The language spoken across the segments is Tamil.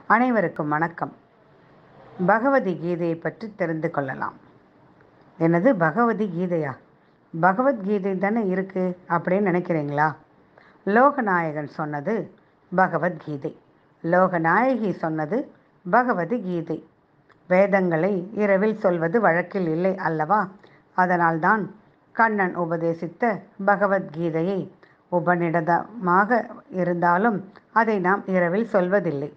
அனைவருக்கும் வணக்கம் பகவதி கீதையை பற்றி தெரிந்து கொள்ளலாம் என்னது பகவதி கீதையா பகவத்கீதை தானே இருக்குது அப்படின்னு நினைக்கிறீங்களா லோகநாயகன் சொன்னது பகவத்கீதை லோகநாயகி சொன்னது பகவதி கீதை வேதங்களை இரவில் சொல்வது வழக்கில் இல்லை அல்லவா அதனால்தான் கண்ணன் உபதேசித்த பகவத்கீதையை உபநிடதமாக இருந்தாலும் அதை நாம் இரவில் சொல்வதில்லை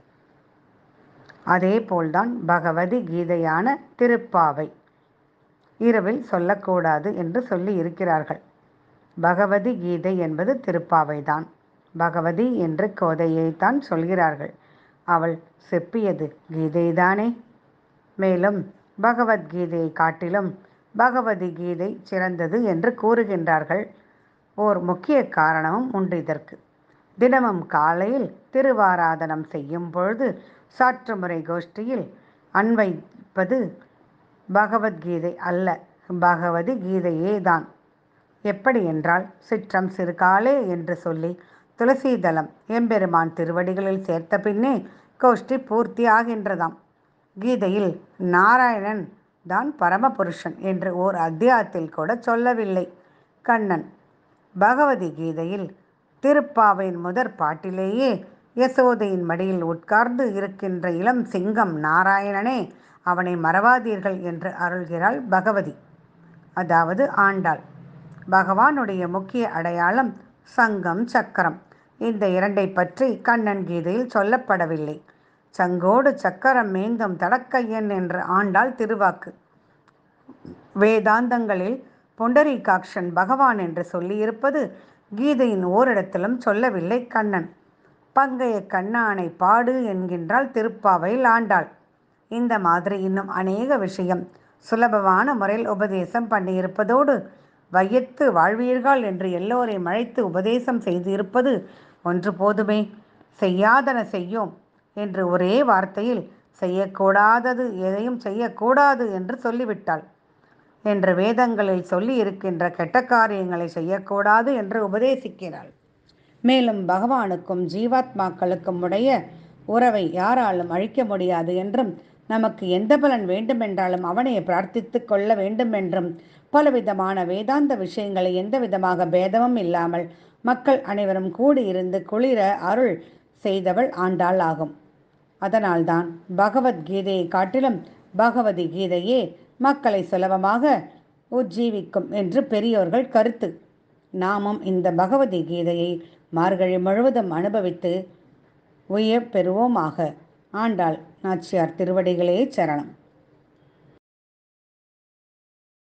அதே போல்தான் பகவதி கீதையான திருப்பாவை இரவில் சொல்லக்கூடாது என்று சொல்லி இருக்கிறார்கள் பகவதி கீதை என்பது திருப்பாவைதான் பகவதி என்று கோதையைத்தான் சொல்கிறார்கள் அவள் செப்பியது கீதைதானே மேலும் பகவத்கீதையை காட்டிலும் பகவதி கீதை சிறந்தது என்று கூறுகின்றார்கள் ஓர் முக்கிய காரணமும் உண்டு இதற்கு தினமும் காலையில் திருவாராதனம் செய்யும் பொழுது சாற்றுமுறை கோஷ்டியில் அன்வைப்பது பகவத்கீதை அல்ல பகவதி கீதையே தான் எப்படி என்றால் சிற்றம் சிறுகாலே என்று சொல்லி துளசிதளம் எம்பெருமான் திருவடிகளில் சேர்த்த பின்னே கோஷ்டி பூர்த்தி ஆகின்றதாம் கீதையில் நாராயணன் தான் பரமபுருஷன் என்று ஓர் அத்தியாயத்தில் கூட சொல்லவில்லை கண்ணன் பகவதி கீதையில் திருப்பாவையின் முதற் பாட்டிலேயே யசோதையின் மடியில் உட்கார்ந்து இருக்கின்ற இளம் சிங்கம் நாராயணனே அவனை மறவாதீர்கள் என்று அருள்கிறாள் பகவதி அதாவது ஆண்டாள் பகவானுடைய முக்கிய அடையாளம் சங்கம் சக்கரம் இந்த இரண்டை பற்றி கண்ணன் கீதையில் சொல்லப்படவில்லை சங்கோடு சக்கரம் மேந்தும் தடக்கையன் என்று ஆண்டாள் திருவாக்கு வேதாந்தங்களில் புண்டரீகாக்ஷன் பகவான் என்று சொல்லியிருப்பது கீதையின் ஓரிடத்திலும் சொல்லவில்லை கண்ணன் பங்கைய கண்ணானை பாடு என்கின்றாள் திருப்பாவையில் ஆண்டாள் இந்த மாதிரி இன்னும் அநேக விஷயம் சுலபமான முறையில் உபதேசம் பண்ணியிருப்பதோடு வையத்து வாழ்வீர்கள் என்று எல்லோரையும் அழைத்து உபதேசம் செய்திருப்பது ஒன்று போதுமே செய்யாதன செய்யோம் என்று ஒரே வார்த்தையில் செய்யக்கூடாதது எதையும் செய்யக்கூடாது என்று சொல்லிவிட்டாள் என்று வேதங்களில் சொல்லி இருக்கின்ற கெட்ட காரியங்களை செய்யக்கூடாது என்று உபதேசிக்கிறாள் மேலும் பகவானுக்கும் ஜீவாத்மாக்களுக்கும் உடைய உறவை யாராலும் அழிக்க முடியாது என்றும் நமக்கு எந்த பலன் வேண்டுமென்றாலும் அவனை பிரார்த்தித்து கொள்ள வேண்டும் என்றும் பலவிதமான வேதாந்த விஷயங்களை எந்த விதமாக பேதமும் இல்லாமல் மக்கள் அனைவரும் கூடியிருந்து குளிர அருள் செய்தவள் ஆண்டாள் ஆகும் அதனால்தான் பகவத்கீதையை காட்டிலும் பகவதி கீதையே மக்களை சுலபமாக உஜ்ஜீவிக்கும் என்று பெரியோர்கள் கருத்து நாமும் இந்த பகவதி கீதையை மார்கழி முழுவதும் அனுபவித்து உயர் பெறுவோமாக ஆண்டாள் நாச்சியார் திருவடிகளே சரணம்